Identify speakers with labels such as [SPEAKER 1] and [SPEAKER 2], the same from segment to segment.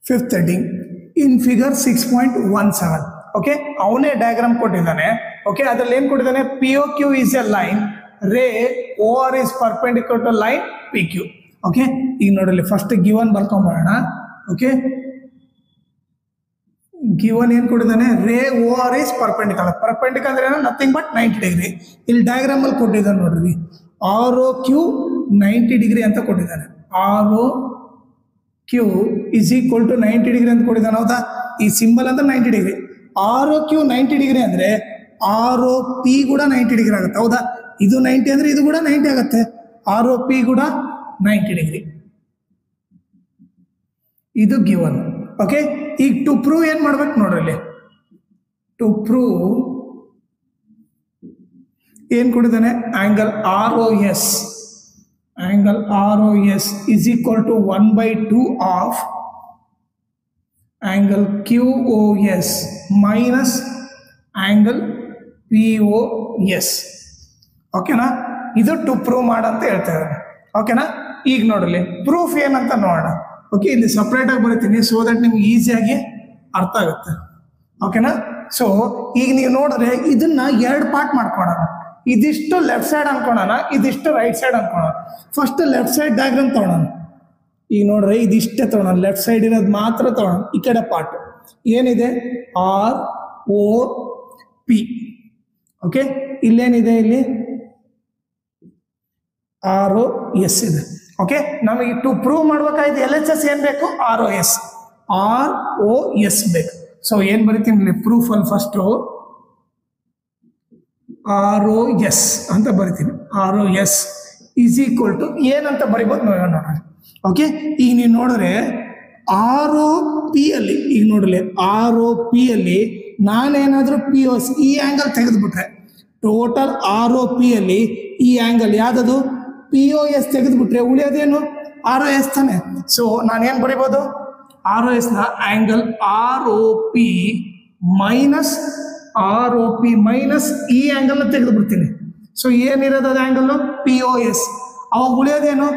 [SPEAKER 1] fifth heading in figure six point one seven okay ಅವನೇ diagram ಕೊಟ್ಟಿದ್ದಾನೆ okay ಅದ್ರಲ್ಲಿ ಏನ್ ಕೊಟ್ಟಿದ್ದಾನೆ P O Q is a line ray O R is perpendicular to line P Q okay ಈಗ ನೋಡಲಿ first given ಬರ್ಕೊಂಬರೋಣ okay given ಏನ್ ಕೊಟ್ಟಿದ್ದಾನೆ ರೇ ಓ ಆರ್ ಇಸ್ ಪರ್ಪೆಂಡಿಕಲ್ ಪರ್ಪೆಂಡಿಕಲ್ ಅಂದ್ರೆ ಏನು ನಥಿಂಗ್ ಬಟ್ ನೈಂಟಿ ಡಿಗ್ರಿ ಇಲ್ಲಿ ಡಯಾಗ್ರಾಮ್ ಅಲ್ಲಿ ಕೊಟ್ಟಿದ್ದಾನೆ ನೋಡ್ರಿ R O Q ninety degree ಅಂತ ಕೊಟ್ಟಿದ್ದಾನೆ R O Q is equal to ninety degree ಅಂತ ಕೊಟ್ಟಿದ್ದಾನೆ ಹೌದಾ ಈ ಸಿಂಬಲ್ ಅಂದ್ರೆ ninety degree R O Q ninety degree ಅಂದ್ರೆ ಆರ್ ಒ ಪಿ ಕೂಡ ನೈಂಟಿ ಡಿಗ್ರಿ ಆಗುತ್ತೆ ಹೌದಾ ಇದು ನೈಂಟಿ ಅಂದ್ರೆ ಇದು ಕೂಡ ನೈಂಟಿ ಆಗುತ್ತೆ ಆರ್ ಒ ಪಿ ಕೂಡ ನೈಂಟಿ ಡಿಗ್ರಿ ಇದು ಗಿವನ್ ಓಕೆ ಈಗ ಟು ಪ್ರೂವ್ ಏನ್ ಮಾಡ್ಬೇಕು ನೋಡ್ರಿ ಇಲ್ಲಿ ಟು ಪ್ರೂವ್ ಏನ್ ಕೊಟ್ಟಿದ್ದಾನೆ angle R O S angle R O S is equal to one by two of angle Q O S minus angle P O S ಓಕೆನಾ ಇದು ಟು ಪ್ರೂವ್ ಮಾಡಂತ ಹೇಳ್ತಾ ಇದ್ದಾನೆ ಓಕೆನಾ ಈಗ ನೋಡಲಿ ಪ್ರೂಫ್ ಏನಂತ ನೋಡೋಣ ಓಕೆ ಇಲ್ಲಿ ಸಪ್ರೇಟ್ ಆಗಿ ಬರೀತೀನಿ ಸೊ ದಟ್ ನಿಮ್ಗೆ ಈಸಿಯಾಗಿ ಅರ್ಥ ಆಗುತ್ತೆ ಓಕೆನಾ ಸೊ ಈಗ ನೀವು ನೋಡಿದ್ರೆ ಇದನ್ನ ಎರಡು ಪಾರ್ಟ್ ಮಾಡ್ಕೊಳ್ಳೋಣ ಇದಿಷ್ಟು ಲೆಫ್ಟ್ ಸೈಡ್ ಅನ್ಕೊಳ್ಳೋಣ ಇದಿಷ್ಟು ರೈಟ್ ಸೈಡ್ ಅನ್ಕೊಳ್ಳೋಣ ಫಸ್ಟ್ ಲೆಫ್ಟ್ ಸೈಡ್ ಡಯಾಗ್ರಾಮ್ ತಗೊಳ್ಳೋಣ ಈಗ ನೋಡ್ರಿ ಇದಿಷ್ಟೇ ತಗೊಳ್ಳೋಣ ಲೆಫ್ಟ್ ಸೈಡ್ ಇರೋದು ಮಾತ್ರ ತಗೊಳ್ಳೋಣ ಈ ಕಡೆ ಪಾರ್ಟ್ ಏನಿದೆ ಆರ್ ಓ ಪಿ ಓಕೆ ಇಲ್ಲೇನಿದೆ ಇಲ್ಲಿ ಆರ್ ಒ ಎಸ್ ಇದೆ ಓಕೆ ನಮಗೆ ಟು ಪ್ರೂವ್ ಮಾಡ್ಬೇಕಾಯ್ತು ಎಲ್ ಎಚ್ ಎಸ್ ಏನ್ ಬೇಕು R O S R O S ಬೇಕು ಸೊ ಏನ್ ಬರಿತೀನಿ ಇಲ್ಲಿ ಪ್ರೂಫ್ ಅಲ್ಲಿ ಫಸ್ಟು ಆರ್ ಒ ಎಸ್ ಅಂತ ಬರಿತೀನಿ R O S is equal to ಏನಂತ ಬರಿಬೋದು ನೋಡೋಣ ನೋಡ್ರಿ ಓಕೆ ಈಗ ನೀವು ನೋಡಿದ್ರೆ ಆರ್ ಒ ಪಿ ಅಲ್ಲಿ ಈಗ ನೋಡಲಿ ಆರ್ ಒ ಪಿ ಅಲ್ಲಿ ನಾನೇನಾದರೂ ಪಿ ಒ ಎಸ್ ಈ ಆ್ಯಂಗಲ್ ತೆಗೆದುಬಿಟ್ರೆ ಟೋಟಲ್ ಆರ್ ಒ ಪಿ ಅಲ್ಲಿ ಈ ಆ್ಯಂಗಲ್ ಯಾವ್ದದು ಪಿ ಒ ಎಸ್ ತೆಗೆದುಬಿಟ್ರೆ ಉಳಿಯೋದೇನು ಆರ್ ಒ ಎಸ್ ತಾನೆ ಸೊ ನಾನೇನು ಬರಿಬೋದು ಆರ್ ಒ ಎಸ್ನ angle R O P minus R O P minus ಈ ಆ್ಯಂಗಲ್ನ ತೆಗೆದುಬಿಡ್ತೀನಿ ಸೊ ಏನಿರೋದು ಅದು ಆ್ಯಂಗಲ್ಲು ಪಿ ಒ ಎಸ್ ಅವಾಗ ಉಳಿಯೋದೇನು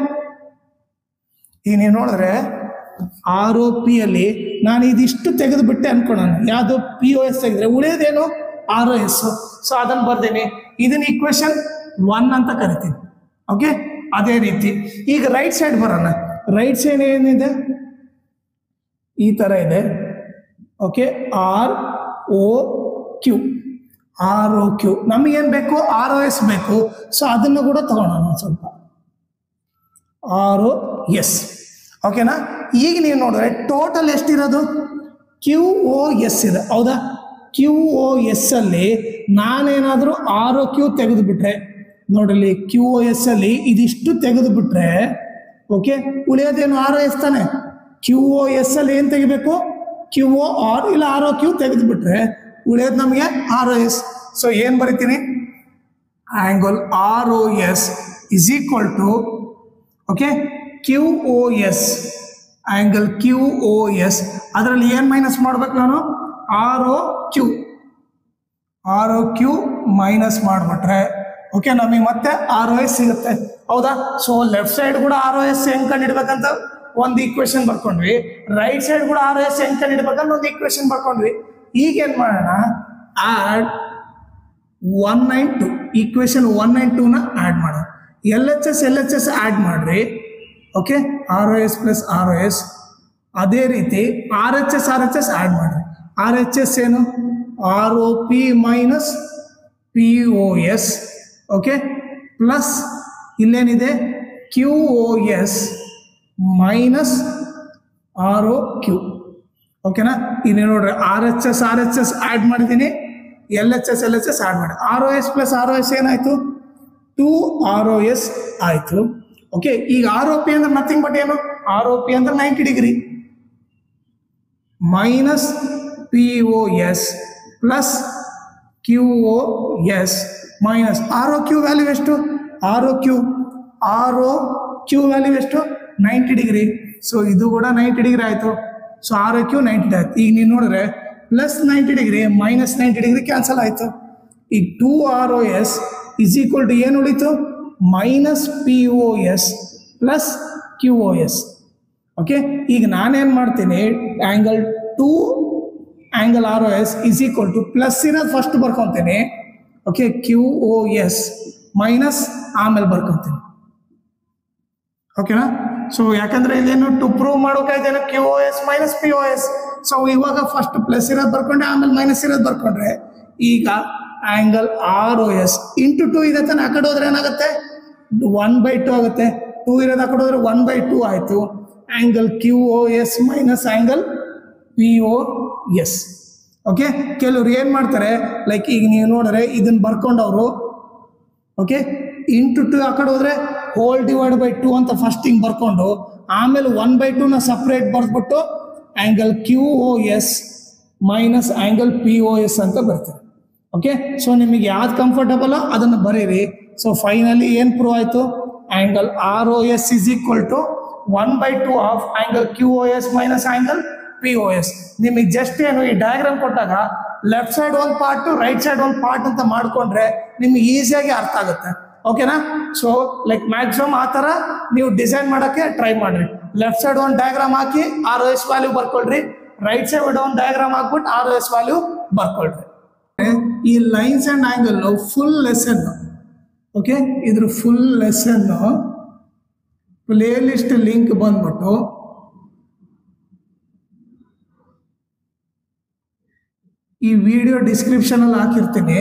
[SPEAKER 1] ಈಗ ನೀವು ನೋಡಿದ್ರೆ ಆರ್ ಒ ಪಿ ಅಲ್ಲಿ ನಾನು ಇದಿಷ್ಟು ತೆಗೆದು ಬಿಟ್ಟೆ ಅನ್ಕೊಳ್ಳೋಣ ಯಾವುದು ಪಿ ಒ ಎಸ್ ತೆಗೆದ್ರೆ ಉಳಿಯೋದೇನು ಆರ್ ಒ ಎಸ್ ಸೊ ಅದನ್ನು ಬರ್ತೀನಿ ಇದನ್ನ ಈಕ್ವೇಶನ್ ಒನ್ ಅಂತ ಕರಿತೀನಿ ಓಕೆ ಅದೇ ರೀತಿ ಈಗ ರೈಟ್ ಸೈಡ್ ಬರೋಣ ರೈಟ್ ಸೈಡ್ ಏನಿದೆ ಈ ಥರ ಇದೆ okay R O Q R O Q ನಮಗೇನು ಬೇಕು ಆರ್ ಒ ಎಸ್ ಬೇಕು ಸೊ ಅದನ್ನು ಕೂಡ ತಗೊಳ್ಳೋಣ ಒಂದು ಸ್ವಲ್ಪ ಆರ್ ಒ ಎಸ್ ಓಕೆನಾ ಈಗ ನೀವು ನೋಡಿದ್ರೆ ಟೋಟಲ್ ಎಷ್ಟಿರೋದು ಕ್ಯೂ ಒ ಎಸ್ ಇದೆ ಹೌದಾ ಕ್ಯೂ ಒ ಎಸ್ ಅಲ್ಲಿ ನಾನೇನಾದರೂ ಆರ್ ಒ ಕ್ಯೂ ತೆಗೆದುಬಿಟ್ರೆ ನೋಡಲಿ ಕ್ಯೂ ಒ ಎಸ್ ಅಲ್ಲಿ ಇದಿಷ್ಟು ತೆಗೆದುಬಿಟ್ರೆ ಓಕೆ ಉಳಿಯೋದೇನು ಆರ್ ಒ ಎಸ್ ತಾನೆ ಕ್ಯೂ ಒ ಎಸ್ ಅಲ್ಲಿ ಏನು ತೆಗಿಬೇಕು ಕ್ಯೂ ಒ ಆರ್ ಇಲ್ಲ ಆರ್ ಒ ಕ್ಯೂ ತೆಗೆದುಬಿಟ್ರೆ ಉಳಿಯೋದು ನಮಗೆ ಆರ್ ಒ ಎಸ್ ಸೊ ಏನು ಬರಿತೀನಿ angle R O S is equal to okay Q O S angle Q O S ಅದರಲ್ಲಿ ಏನು ಮೈನಸ್ ಮಾಡ್ಬೇಕು ನಾನು R O Q R O Q minus ಮಾಡಿಬಿಟ್ರೆ ಓಕೆ ನಮಗೆ ಮತ್ತೆ ಆರ್ ಒ ಎಸ್ ಸಿಗುತ್ತೆ ಹೌದಾ ಸೊ ಲೆಫ್ಟ್ ಸೈಡ್ ಕೂಡ ಆರ್ ಒ ಎಸ್ ಹೆಂಗ್ ಕಂಡಿಡ್ಬೇಕಂತ ಒಂದು ಈಕ್ವೇಶನ್ ಬರ್ಕೊಂಡ್ವಿ ರೈಟ್ ಸೈಡ್ ಕೂಡ ಆರ್ ಒ ಎಸ್ ಹೆಂಗ್ ಕಂಡಿಡ್ಬೇಕಂತ ಒಂದು ಈಕ್ವೇಶನ್ ಬರ್ಕೊಂಡ್ವಿ ಈಗ ಏನು ಮಾಡೋಣ add one nine two equation one nine ಟೂನ ಆ್ಯಡ್ ಮಾಡೋಣ L H S L H S add ಮಾಡಿರಿ okay R O S plus R O S ಅದೇ ರೀತಿ R H S R H S add ಮಾಡಿರಿ ಆರ್ ಎಚ್ ಎಸ್ ಏನು R O P minus P O S okay plus ಇಲ್ಲೇನಿದೆ Q O S minus R O Q ಓಕೆನಾ ಇಲ್ಲಿ ನೋಡ್ರಿ R H S R H S add ಮಾಡಿದ್ದೀನಿ L H S L H S add ಮಾಡಿ R O S plus R O S ಏನಾಯಿತು two R O S ಆಯಿತು okay ಈಗ R O P ಅಂದ್ರೆ nothing but ಏನು R O P ಅಂದ್ರೆ ninety degree minus P O S plus Q O S minus R O Q value ಎಷ್ಟು R O Q R O Q value ಎಷ್ಟು ninety degree so ಇದು ಕೂಡ ninety degree ಆಯಿತು so R O Q ninety ಆಯ್ತು ಈಗ ನೀವು ನೋಡಿದ್ರೆ plus ninety degree minus ninety degree cancel ಆಯಿತು ಈಗ two R O S is equal to ಏನು ಉಳಿತು minus P O S plus Q O S okay ಈಗ ನಾನೇನು ಮಾಡ್ತೀನಿ angle two angle R O S is equal to plus ಇರೋದು first ಬರ್ಕೊತೀನಿ okay Q O S minus ಆಮೇಲೆ ಬರ್ಕೊತೀನಿ ಓಕೆನಾ so ಯಾಕಂದ್ರೆ ಇದೇನು ಟು ಪ್ರೂವ್ ಮಾಡೋಕಾಯ್ತೇನು Q O S minus P O S so ಇವಾಗ ಫಸ್ಟ್ ಪ್ಲಸ್ ಇರೋದು ಬರ್ಕೊಂಡೆ ಆಮೇಲೆ ಮೈನಸ್ ಇರೋದು ಬರ್ಕೊಂಡ್ರೆ ಈಗ angle R O S into two ಇದೆ ತಾನೆ ಆ ಕಡೆ ಹೋದ್ರೆ ಏನಾಗುತ್ತೆ ಒನ್ ಬೈ ಟು ಆಗುತ್ತೆ ಟೂ ಇರೋದು ಆ ಕಡೆ ಹೋದ್ರೆ ಒನ್ ಬೈ ಟೂ ಆಯಿತು angle Q O S minus angle P O S okay ಕೆಲವ್ರು ಏನು ಮಾಡ್ತಾರೆ ಲೈಕ್ ಈಗ ನೀವು ನೋಡಿದ್ರೆ ಇದನ್ನ ಬರ್ಕೊಂಡವರು ಓಕೆ ಇಂಟು ಟು ಆ ಕಡೆ ಹೋದ್ರೆ ಹೋಲ್ ಡಿವೈಡ್ ಬೈ ಟು ಅಂತ ಫಸ್ಟ್ ಹಿಂಗೆ ಬರ್ಕೊಂಡು ಆಮೇಲೆ ಒನ್ ಬೈ ಟೂನ ಸಪ್ರೇಟ್ ಬರ್ದ್ಬಿಟ್ಟು angle Q O S minus angle P O S ಅಂತ ಬರ್ತದೆ ಓಕೆ ಸೊ ನಿಮಗೆ ಯಾವ್ದು ಕಂಫರ್ಟಬಲ್ ಅದನ್ನು ಬರೀರಿ ಸೊ ಫೈನಲಿ ಏನು ಪ್ರೂವ್ ಆಯಿತು angle R O S is equal to one by two of angle Q O S minus angle P O S ನಿಮಗೆ just ಏನು ಈ ಡಯಾಗ್ರಾಮ್ ಕೊಟ್ಟಾಗ ಲೆಫ್ಟ್ ಸೈಡ್ ಒಂದು ಪಾರ್ಟ್ ರೈಟ್ ಸೈಡ್ ಒಂದು ಪಾರ್ಟ್ ಅಂತ ಮಾಡ್ಕೊಂಡ್ರೆ ನಿಮ್ಗೆ ಈಸಿಯಾಗಿ ಅರ್ಥ ಆಗುತ್ತೆ ಓಕೆನಾ ಸೊ ಲೈಕ್ ಮ್ಯಾಕ್ಸಿಮಮ್ ಆ ಥರ ನೀವು ಡಿಸೈನ್ ಮಾಡೋಕ್ಕೆ ಟ್ರೈ ಮಾಡ್ರಿ ಲೆಫ್ಟ್ ಸೈಡ್ ಒಂದು ಡಯಾಗ್ರಾಮ್ ಹಾಕಿ ಆರ್ ಎಸ್ ವ್ಯಾಲ್ಯೂ ಬರ್ಕೊಳ್ರಿ ರೈಟ್ ಸೈಡ್ ಒಂದು ಡಯಾಗ್ರಾಮ್ ಹಾಕ್ಬಿಟ್ಟು ಆರ್ ಎಸ್ ವ್ಯಾಲ್ಯೂ ಬರ್ಕೊಳ್ರಿ ಈ lines and angle full lesson okay ಇದ್ರ full lesson playlist link ಬಂದ್ಬಿಟ್ಟು ಈ ವಿಡಿಯೋ ಡಿಸ್ಕ್ರಿಪ್ಷನ್ ಅಲ್ಲಿ ಹಾಕಿರ್ತೀನಿ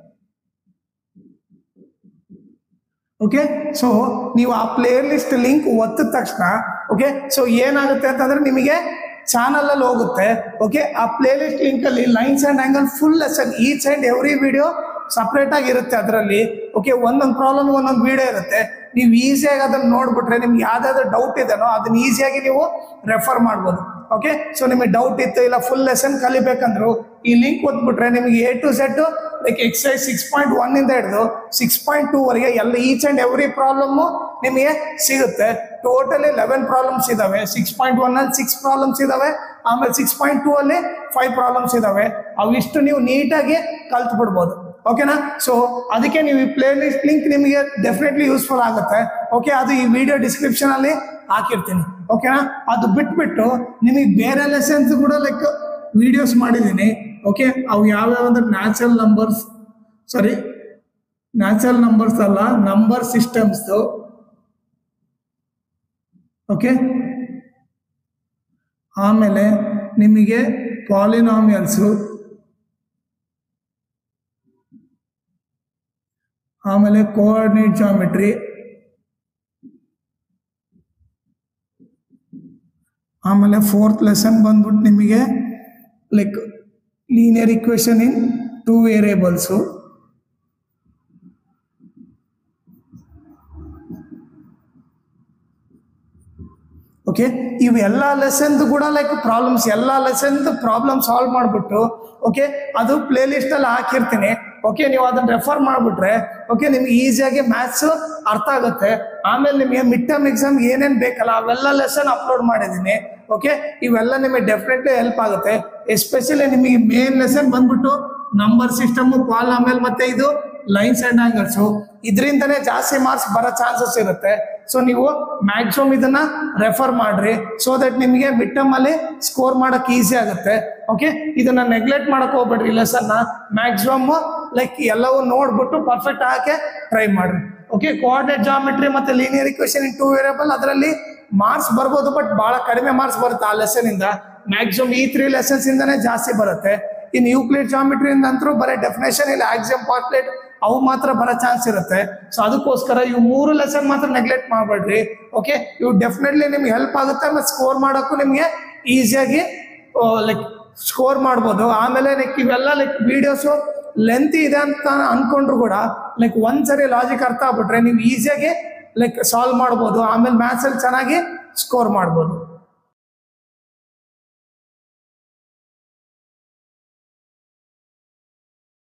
[SPEAKER 1] ಓಕೆ ಸೊ ನೀವು ಆ ಪ್ಲೇಯರ್ ಲಿಸ್ಟ್ ಲಿಂಕ್ ಒತ್ತಿದ ತಕ್ಷಣ ಓಕೆ ಸೊ ಏನಾಗುತ್ತೆ ಅಂತಂದ್ರೆ ನಿಮಗೆ ಚಾನಲ್ ಅಲ್ಲಿ ಹೋಗುತ್ತೆ ಓಕೆ ಆ ಪ್ಲೇ ಲಿಸ್ಟ್ ಲಿಂಕ್ ಅಲ್ಲಿ lines and angle full lesson each and every video separate ಆಗಿ ಇರುತ್ತೆ ಅದರಲ್ಲಿ ಓಕೆ ಒಂದೊಂದು ಪ್ರಾಬ್ಲಮ್ ಒಂದೊಂದು ವಿಡಿಯೋ ಇರುತ್ತೆ ನೀವು ಈಸಿಯಾಗಿ ಅದನ್ನ ನೋಡ್ಬಿಟ್ರೆ ನಿಮ್ಗೆ ಯಾವ್ದಾದ್ರು ಡೌಟ್ ಇದೆನೋ ಅದನ್ನ ಈಸಿಯಾಗಿ ನೀವು ರೆಫರ್ ಮಾಡ್ಬೋದು ಓಕೆ ಸೊ ನಿಮಗೆ ಡೌಟ್ ಇತ್ತು ಇಲ್ಲ ಫುಲ್ ಲೆಸನ್ ಕಲಿಬೇಕಂದ್ರು ಈ ಲಿಂಕ್ ಓದ್ಬಿಟ್ರೆ ನಿಮಗೆ a to set like exercise six point one ಇಂದ ಹಿಡಿದು ಸಿಕ್ಸ್ ಪಾಯಿಂಟ್ ಟೂ ವರೆಗೆ ಎಲ್ಲ ಈಚ್ ಅಂಡ್ ಎವ್ರಿ ಪ್ರಾಬ್ಲಮ್ಮು ನಿಮಗೆ ಸಿಗುತ್ತೆ ಟೋಟಲಿ ಲೆವೆನ್ ಪ್ರಾಬ್ಲಮ್ಸ್ ಇದಾವೆ ಸಿಕ್ಸ್ ಪಾಯಿಂಟ್ ಒನ್ ಅಲ್ಲಿ ಸಿಕ್ಸ್ ಪ್ರಾಬ್ಲಮ್ಸ್ ಇದಾವೆ ಆಮೇಲೆ ಸಿಕ್ಸ್ ಪಾಯಿಂಟ್ ಟೂ ಅಲ್ಲಿ ಫೈವ್ ಪ್ರಾಬ್ಲಮ್ಸ್ ಇದಾವೆ ಅವಿಷ್ಟು ನೀವು ನೀಟಾಗಿ ಕಲ್ತು ಬಿಡ್ಬೋದು ಓಕೆನಾ ಸೊ ಅದಕ್ಕೆ ನೀವು ಈ ಪ್ಲೇ ಲಿಸ್ಟ್ ಲಿಂಕ್ ನಿಮಗೆ ಡೆಫಿನೆಟ್ಲಿ ಯೂಸ್ಫುಲ್ ಆಗುತ್ತೆ ಓಕೆ ಅದು ಈ ವಿಡಿಯೋ ಡಿಸ್ಕ್ರಿಪ್ಷನ್ ಅಲ್ಲಿ ಹಾಕಿರ್ತೀನಿ ಓಕೆನಾ ಅದು ಬಿಟ್ಬಿಟ್ಟು ನಿಮಗೆ ಬೇರೆ ಲೆಸನ್ಸ್ ಕೂಡ ಲೈಕ್ ವಿಡಿಯೋಸ್ ಮಾಡಿದ್ದೀನಿ ಓಕೆ ಅವು ಯಾವ್ಯಾವ ಅಂದ್ರೆ natural numbers sorry natural numbers ಅಲ್ಲ ನಂಬರ್ ಸಿಸ್ಟಮ್ಸ್ ಓಕೆ ಆಮೇಲೆ ನಿಮಗೆ ಪಾಲಿನಾಮಿಯಲ್ಸು ಆಮೇಲೆ ಕೋಆರ್ಡಿನೇಟ್ ಜಾಮೆಟ್ರಿ ಆಮೇಲೆ ಫೋರ್ತ್ ಲೆಸನ್ ಬಂದ್ಬಿಟ್ಟು ನಿಮಗೆ like linear equation in two variables okay ಇವೆಲ್ಲ ಲೆಸನ್ದು ಕೂಡ ಲೈಕ್ ಪ್ರಾಬ್ಲಮ್ಸ್ ಎಲ್ಲ ಲೆಸನ್ದು ಪ್ರಾಬ್ಲಮ್ ಸಾಲ್ವ್ ಮಾಡಿಬಿಟ್ಟು ಓಕೆ ಅದು ಪ್ಲೇ ಲಿಸ್ಟಲ್ಲಿ ಹಾಕಿರ್ತೀನಿ ಓಕೆ ನೀವು ಅದನ್ನ ರೆಫರ್ ಮಾಡಿಬಿಟ್ರೆ ಓಕೆ ನಿಮ್ಗೆ ಈಸಿಯಾಗಿ ಮ್ಯಾಥ್ಸ್ ಅರ್ಥ ಆಗುತ್ತೆ ಆಮೇಲೆ ನಿಮಗೆ ಮಿಡ್ ಟರ್ಮ್ ಎಕ್ಸಾಮ್ ಏನೇನು ಬೇಕಲ್ಲ ಅವೆಲ್ಲ ಲೆಸನ್ ಅಪ್ಲೋಡ್ ಮಾಡಿದ್ದೀನಿ ಓಕೆ ಇವೆಲ್ಲ ನಿಮಗೆ ಡೆಫಿನೆಟ್ಲಿ ಹೆಲ್ಪ್ ಆಗುತ್ತೆ ಎಸ್ಪೆಷಲಿ ನಿಮಗೆ ಮೇನ್ ಲೆಸನ್ ಬಂದ್ಬಿಟ್ಟು ನಂಬರ್ ಸಿಸ್ಟಮ್ ಪಾಲ್ ಆಮೇಲೆ ಮತ್ತೆ ಇದು ಲೈನ್ಸ್ ಅಂಡ್ ಆಂಗಲ್ಸು ಇದರಿಂದನೇ ಜಾಸ್ತಿ ಮಾರ್ಕ್ಸ್ ಬರೋ ಚಾನ್ಸಸ್ ಇರುತ್ತೆ ಸೊ ನೀವು ಮ್ಯಾಕ್ಸಿಮಮ್ ಇದನ್ನ ರೆಫರ್ ಮಾಡ್ರಿ ಸೊ ದಟ್ ನಿಮಗೆ ಮಿಡ್ ಟರ್ಮ್ ಅಲ್ಲಿ ಸ್ಕೋರ್ ಮಾಡಕ್ ಈಸಿ ಆಗುತ್ತೆ ಓಕೆ ಇದನ್ನ ನೆಗ್ಲೆಕ್ಟ್ ಮಾಡಕ್ ಹೋಗ್ಬೇಡ್ರಿ ಲೆಸನ್ನ ಮ್ಯಾಕ್ಸಿಮಮ್ ಲೈಕ್ ಎಲ್ಲವೂ ನೋಡ್ಬಿಟ್ಟು ಪರ್ಫೆಕ್ಟ್ ಹಾಕಿ ಟ್ರೈ ಮಾಡ್ರಿ ಓಕೆ ಕೋಆರ್ಡಿನೇಟ್ ಜಾಮೆಟ್ರಿ ಮತ್ತೆ linear equation in two variable ಅದರಲ್ಲಿ ಮಾರ್ಕ್ಸ್ ಬರ್ಬೋದು ಬಟ್ ಬಹಳ ಕಡಿಮೆ ಮಾರ್ಕ್ಸ್ ಬರುತ್ತೆ ಆ ಲೆಸನ್ ಇಂದ ಮ್ಯಾಕ್ಸಿಮಮ್ ಈ ತ್ರೀ ಲೆಸನ್ಸ್ ಇಂದಾನೇ ಜಾಸ್ತಿ ಬರುತ್ತೆ ಇನ್ ಯೂಕ್ಲಿಡ್ ಜಾಮೆಟ್ರಿ ಅಂತೂ ಬರೀ ಡೆಫಿನೇಷನ್ ಇಲ್ಲ ಆಕ್ಸಿಯಂ ಪಾರ್ಟ್ಲೇಟ್ ಅವು ಮಾತ್ರ ಬರೋ ಚಾನ್ಸ್ ಇರುತ್ತೆ ಸೊ ಅದಕ್ಕೋಸ್ಕರ ಇವು ಮೂರು ಲೆಸನ್ ಮಾತ್ರ ನೆಗ್ಲೆಕ್ಟ್ ಮಾಡಬೇಡ್ರಿ ಓಕೆ ಇವು ಡೆಫಿನೆಟ್ಲಿ ನಿಮ್ಗೆ ಹೆಲ್ಪ್ ಆಗುತ್ತೆ ಮತ್ತೆ ಸ್ಕೋರ್ ಮಾಡೋಕ್ಕೂ ನಿಮಗೆ ಈಸಿಯಾಗಿ ಲೈಕ್ ಸ್ಕೋರ್ ಮಾಡ್ಬೋದು ಆಮೇಲೆ ಲೈಕ್ ಇವೆಲ್ಲ ಲೈಕ್ ವಿಡಿಯೋಸು ಲೆಂತ್ ಇದೆ ಅಂತ ಅನ್ಕೊಂಡ್ರು ಕೂಡ ಲೈಕ್ ಒಂದ್ಸರಿ ಲಾಜಿಕ್ ಅರ್ಥ ಆಗ್ಬಿಟ್ರೆ ನೀವು ಈಸಿಯಾಗಿ ಲೈಕ್ ಸಾಲ್ವ್ ಮಾಡ್ಬೋದು ಆಮೇಲೆ ಮ್ಯಾಥ್ಸಲ್ಲಿ ಚೆನ್ನಾಗಿ ಸ್ಕೋರ್ ಮಾಡ್ಬೋದು